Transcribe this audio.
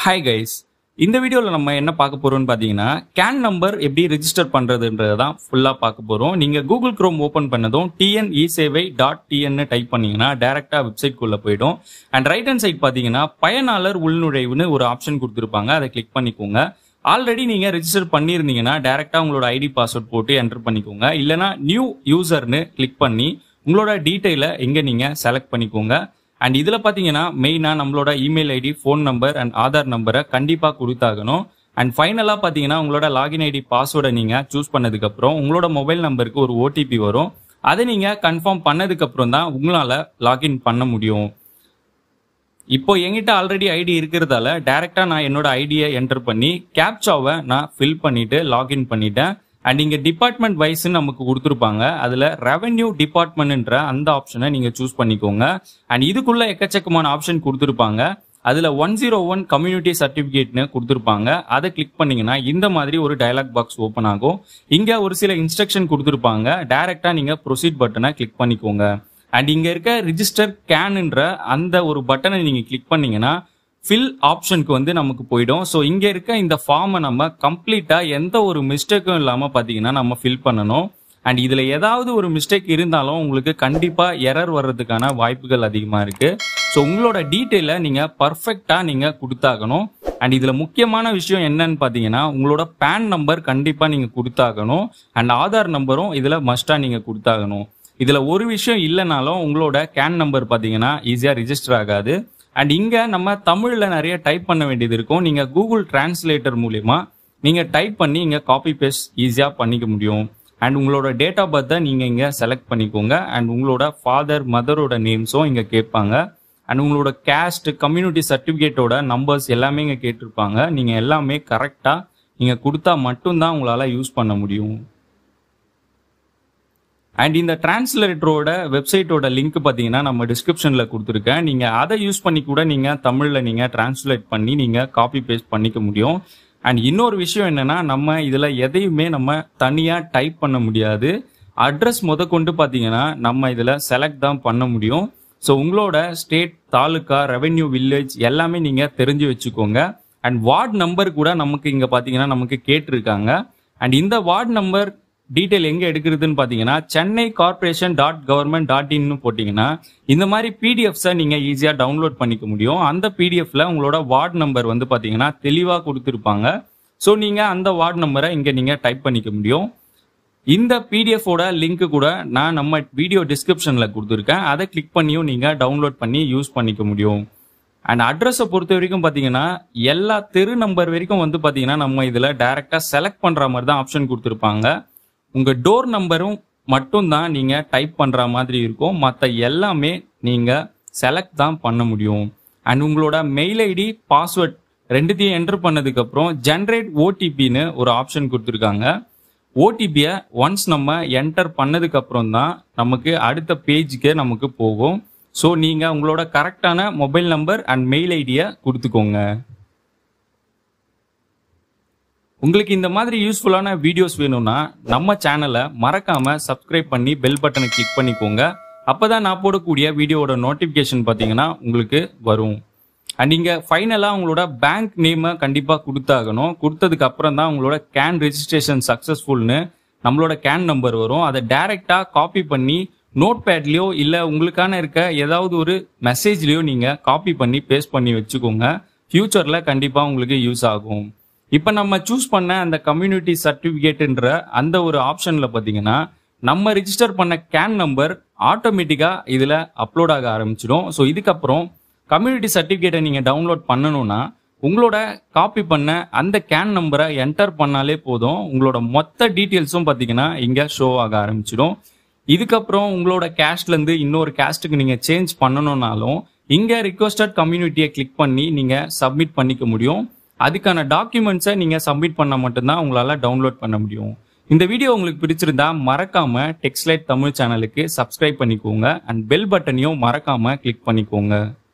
hi guys இந்த வீடியோவில் நம்ம என்ன பார்க்க போறோம்னு பார்த்தீங்கன்னா கேன் நம்பர் எப்படி ரெஜிஸ்டர் பண்ணுறதுன்றது தான் ஃபுல்லாக பார்க்க போகிறோம் நீங்கள் கூகுள் க்ரோம் ஓப்பன் பண்ணதும் TN e Sevai dot டிஎன்னு type பண்ணீங்கன்னா டேரெக்டாக வெப்சைட்குள்ளே போயிடும் அண்ட் ரைட் ஹேண்ட் சைட் பார்த்தீங்கன்னா பயனாளர் உள்நுழைவுன்னு ஒரு ஆப்ஷன் கொடுத்துருப்பாங்க அதை கிளிக் பண்ணிக்கோங்க ஆல்ரெடி நீங்கள் ரெஜிஸ்டர் பண்ணியிருந்தீங்கன்னா டேரெக்டாக உங்களோட ஐடி பாஸ்வேர்ட் போட்டு என்டர் பண்ணிக்கோங்க இல்லைனா நியூ யூசர்னு கிளிக் பண்ணி உங்களோட டீட்டெயிலை இங்கே நீங்கள் செலக்ட் பண்ணிக்கோங்க அண்ட் இதில் பார்த்தீங்கன்னா மெயினாக நம்மளோட email ID phone number and Aadhaar நம்பரை கண்டிப்பாக கொடுத்தாகணும் அண்ட் ஃபைனலாக பார்த்தீங்கன்னா உங்களோட லாகின் ஐடி பாஸ்வேர்டை நீங்கள் சூஸ் பண்ணதுக்கப்புறம் உங்களோட மொபைல் நம்பருக்கு ஒரு ஓடிபி வரும் அதை நீங்கள் கன்ஃபார்ம் பண்ணதுக்கப்புறம் தான் உங்களால் லாகின் பண்ண முடியும் இப்போ என்கிட்ட ஆல்ரெடி ஐடி இருக்கிறதால டைரக்டா நான் என்னோட ஐடியை என்டர் பண்ணி கேப்சாவை நான் ஃபில் பண்ணிட்டு லாகின் பண்ணிட்டேன் அண்ட் இங்க டிபார்ட்மெண்ட் வைஸ்ன்னு நமக்கு கொடுத்துருப்பாங்க அதுல ரெவென்யூ டிபார்ட்மெண்ட்ன்ற அந்த ஆப்ஷனை நீங்க சூஸ் பண்ணிக்கோங்க அண்ட் இதுக்குள்ள எக்கச்சக்கமான ஆப்ஷன் கொடுத்துருப்பாங்க அதுல ஒன் ஜீரோ ஒன் கம்யூனிட்டி சர்டிபிகேட்னு கொடுத்துருப்பாங்க அதை கிளிக் பண்ணீங்கன்னா இந்த மாதிரி ஒரு டயலாக் பாக்ஸ் ஓப்பன் ஆகும் இங்க ஒரு சில இன்ஸ்ட்ரக்ஷன் கொடுத்துருப்பாங்க டைரக்டா நீங்க ப்ரொசீட் பட்டனை கிளிக் பண்ணிக்கோங்க அண்ட் இங்க இருக்க ரிஜிஸ்டர் கேன்ன்ற அந்த ஒரு பட்டனை நீங்க கிளிக் பண்ணீங்கன்னா ஃபில் ஆப்ஷனுக்கு வந்து நமக்கு போயிடும் ஸோ இங்க இருக்க இந்த ஃபார்மை நம்ம கம்ப்ளீட்டா எந்த ஒரு மிஸ்டேக்கும் இல்லாம பாத்தீங்கன்னா நம்ம ஃபில் பண்ணணும் அண்ட் இதுல ஏதாவது ஒரு மிஸ்டேக் இருந்தாலும் உங்களுக்கு கண்டிப்பா எரர் வர்றதுக்கான வாய்ப்புகள் அதிகமா இருக்கு ஸோ உங்களோட டீட்டெயிலை நீங்க பர்ஃபெக்டா நீங்க கொடுத்தாகணும் அண்ட் இதுல முக்கியமான விஷயம் என்னன்னு பாத்தீங்கன்னா உங்களோட பேன் நம்பர் கண்டிப்பா நீங்க கொடுத்தாகணும் அண்ட் ஆதார் நம்பரும் இதுல மஸ்டா நீங்க கொடுத்தாகணும் இதுல ஒரு விஷயம் இல்லைனாலும் உங்களோட கேன் நம்பர் பாத்தீங்கன்னா ஈஸியா ரிஜிஸ்டர் ஆகாது அண்ட் இங்க நம்ம தமிழ்ல நிறைய டைப் பண்ண வேண்டியது இருக்கும் நீங்க கூகுள் டிரான்ஸ்லேட்டர் மூலியமா நீங்க டைப் பண்ணி இங்க காப்பி பேஸ்ட் ஈஸியா பண்ணிக்க முடியும் அண்ட் உங்களோட டேட் ஆஃப் பர்த்தை நீங்க இங்க செலக்ட் பண்ணிக்கோங்க அண்ட் உங்களோட ஃபாதர் மதரோட நேம்ஸும் இங்க கேட்பாங்க அண்ட் உங்களோட கேஸ்ட் கம்யூனிட்டி சர்டிபிகேட்டோட நம்பர்ஸ் எல்லாமே இங்க கேட்டிருப்பாங்க நீங்க எல்லாமே கரெக்டா நீங்க கொடுத்தா மட்டும்தான் உங்களால யூஸ் பண்ண முடியும் அண்ட் இந்த டிரான்ஸ்லேட்டரோட வெப்சைட்டோட லிங்க் பார்த்தீங்கன்னா நம்ம டிஸ்கிரிப்ஷனில் கொடுத்துருக்கேன் நீங்கள் அதை யூஸ் பண்ணி கூட நீங்கள் தமிழில் நீங்கள் டிரான்ஸ்லேட் பண்ணி நீங்கள் காப்பி பேஸ்ட் பண்ணிக்க முடியும் அண்ட் இன்னொரு விஷயம் என்னன்னா நம்ம இதில் எதையுமே நம்ம தனியாக டைப் பண்ண முடியாது அட்ரஸ் முத கொண்டு பார்த்தீங்கன்னா நம்ம இதில் செலக்ட் தான் பண்ண முடியும் ஸோ உங்களோட ஸ்டேட் தாலுக்கா ரெவென்யூ வில்லேஜ் எல்லாமே நீங்கள் தெரிஞ்சு வச்சுக்கோங்க அண்ட் வார்டு நம்பர் கூட நமக்கு இங்கே பார்த்தீங்கன்னா நமக்கு கேட்டிருக்காங்க அண்ட் இந்த வார்டு நம்பர் டீட்டெயில் எங்க எடுக்கிறதுன்னு பாத்தீங்கன்னா Chennai corporation dot government dot இன்னு போட்டீங்கன்னா இந்த மாதிரி பிடிஎஃப்ஸை நீங்க ஈஸியா டவுன்லோட் பண்ணிக்க முடியும் அந்த பிடிஎஃப்ல உங்களோட வார்டு நம்பர் வந்து பாத்தீங்கன்னா தெளிவா கொடுத்துருப்பாங்க ஸோ நீங்க அந்த வார்டு நம்பரை இங்க நீங்க டைப் பண்ணிக்க முடியும் இந்த பிடிஎஃபோட லிங்க் கூட நான் நம்ம வீடியோ டிஸ்கிரிப்ஷன்ல கொடுத்துருக்கேன் அதை கிளிக் பண்ணியும் நீங்க டவுன்லோட் பண்ணி யூஸ் பண்ணிக்க முடியும் அண்ட் அட்ரஸை பொறுத்த வரைக்கும் பார்த்தீங்கன்னா எல்லா தெரு நம்பர் வரைக்கும் வந்து பார்த்தீங்கன்னா நம்ம இதில் டைரெக்டாக செலக்ட் பண்ணுற மாதிரி தான் ஆப்ஷன் கொடுத்துருப்பாங்க உங்க டோர் நம்பரும் மட்டும் தான் நீங்க டைப் பண்ற மாதிரி இருக்கும் மற்ற எல்லாமே நீங்க செலக்ட் தான் பண்ண முடியும் அண்ட் உங்களோட மெயில் ஐடி பாஸ்வேர்ட் ரெண்டுத்தையும் என்டர் பண்ணதுக்கு அப்புறம் ஜென்ரேட் ஓடிபின்னு ஒரு ஆப்ஷன் கொடுத்துருக்காங்க ஓடிபியை ஒன்ஸ் நம்ம என்டர் பண்ணதுக்கு அப்புறம் தான் நமக்கு அடுத்த பேஜுக்கு நமக்கு போகும் ஸோ நீங்க உங்களோட கரெக்டான மொபைல் நம்பர் அண்ட் மெயில் ஐடியை கொடுத்துக்கோங்க உங்களுக்கு இந்த மாதிரி யூஸ்ஃபுல்லான வீடியோஸ் வேணும்னா நம்ம சேனலை மறக்காம சப்ஸ்கிரைப் பண்ணி பெல் பட்டனை கிளிக் பண்ணிக்கோங்க அப்பதான் நான் போடக்கூடிய வீடியோவோட நோட்டிபிகேஷன் பார்த்தீங்கன்னா உங்களுக்கு வரும் அண்ட் இங்க ஃபைனலா உங்களோட பேங்க் நேமை கண்டிப்பா கொடுத்தாகணும் கொடுத்ததுக்கு அப்புறம் தான் உங்களோட கேன் ரெஜிஸ்ட்ரேஷன் சக்சஸ்ஃபுல்னு நம்மளோட கேன் நம்பர் வரும் அதை டைரக்டா காப்பி பண்ணி நோட் பேட்லயோ இல்ல உங்களுக்கான இருக்க ஏதாவது ஒரு மெசேஜ்லயோ நீங்க காப்பி பண்ணி பேஸ்ட் பண்ணி வச்சுக்கோங்க ஃபியூச்சர்ல கண்டிப்பா உங்களுக்கு யூஸ் ஆகும் இப்போ நம்ம சூஸ் பண்ண அந்த கம்யூனிட்டி சர்டிஃபிகேட்ன்ற அந்த ஒரு ஆப்ஷனில் பார்த்தீங்கன்னா நம்ம ரிஜிஸ்டர் பண்ண கேன் நம்பர் ஆட்டோமேட்டிக்காக இதில் அப்லோட் ஆக ஆரம்பிச்சிடும் ஸோ இதுக்கப்புறம் கம்யூனிட்டி சர்டிஃபிகேட்டை நீங்கள் டவுன்லோட் பண்ணணும்னா உங்களோட காப்பி பண்ண அந்த கேன் நம்பரை என்டர் பண்ணாலே போதும் உங்களோட மொத்த டீட்டெயில்ஸும் பார்த்தீங்கன்னா இங்கே ஷோ ஆக ஆரம்பிச்சிடும் இதுக்கப்புறம் உங்களோட கேஸ்ட்லேருந்து இன்னொரு கேஸ்ட்டுக்கு நீங்கள் சேஞ்ச் பண்ணணும்னாலும் இங்கே ரிக்வஸ்டட் கம்யூனிட்டியை கிளிக் பண்ணி நீங்கள் சப்மிட் பண்ணிக்க முடியும் அதுக்கான டாக்குமெண்ட்ஸை நீங்கள் சப்மிட் பண்ணால் மட்டும்தான் உங்களால் டவுன்லோட் பண்ண முடியும் இந்த வீடியோ உங்களுக்கு பிடிச்சிருந்தா மறக்காம டெக்ஸ்லைட் தமிழ் சேனலுக்கு சப்ஸ்கிரைப் பண்ணிக்கோங்க அண்ட் பெல் பட்டனையும் மறக்காம கிளிக் பண்ணிக்கோங்க